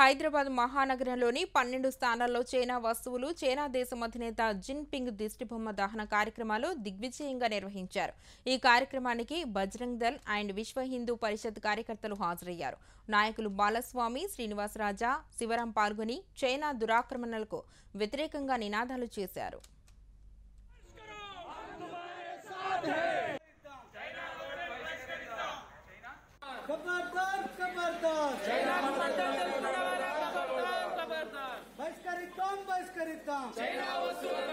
హైదరాబాద్ మహానగరంలోని పన్నెండు స్థానాల్లో చైనా వస్తువులు చైనా దేశం అధినేత జిన్పింగ్ దిష్టిబొమ్మ దహన కార్యక్రమాలు దిగ్విజయంగా నిర్వహించారు ఈ కార్యక్రమానికి బజరంగ్ దళ్ అండ్ విశ్వ హిందూ పరిషత్ కార్యకర్తలు హాజరయ్యారు నాయకులు బాలస్వామి శ్రీనివాసరాజా శివరాం పాల్గొని చైనా దురాక్రమణలకు వ్యతిరేకంగా నినాదాలు చేశారు खबरदार खबरदार బహిష్కరిద్దాం బహిష్కరిద్దాం